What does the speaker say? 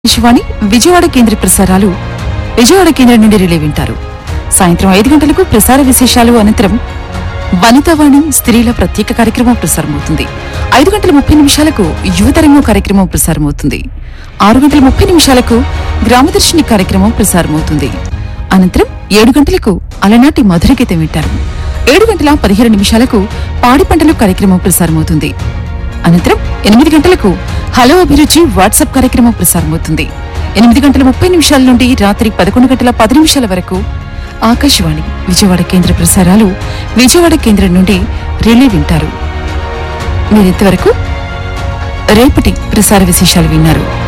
శివాణి విజయవాడ కేంద్ర ప్రసారాలు విజయవాడ కేంద్రం నుండి రిలే వింటారు సాయంత్రం ఐదు గంటలకు ప్రసార విశేషాలు అనంతరం వనితావాణి స్త్రీల ప్రత్యేక కార్యక్రమం ప్రసారమవుతుంది ఐదు గంటల ముప్పై నిమిషాలకు యువతరంగం కార్యక్రమం ప్రసారమవుతుంది ఆరు గంటల ముప్పై నిమిషాలకు గ్రామదర్శిని కార్యక్రమం ప్రసారమవుతుంది అనంతరం ఏడు గంటలకు అలనాటి మధుర గీతం వింటారు ఏడు గంటల పదిహేను నిమిషాలకు పాడి పంటలు కార్యక్రమం ప్రసారమవుతుంది అనంతరం ఎనిమిది గంటలకు హలో అభిరుచి వాట్సాప్ కార్యక్రమం ప్రసారమవుతుంది ఎనిమిది గంటల ముప్పై నిమిషాల నుండి రాత్రి పదకొండు గంటల పది నిమిషాల వరకు ఆకాశవాణి విజయవాడ కేంద్ర ప్రసారాలు విజయవాడ కేంద్రం నుండి రిలే వింటారు మీరింతవరకు రేపటి ప్రసార విశేషాలు విన్నారు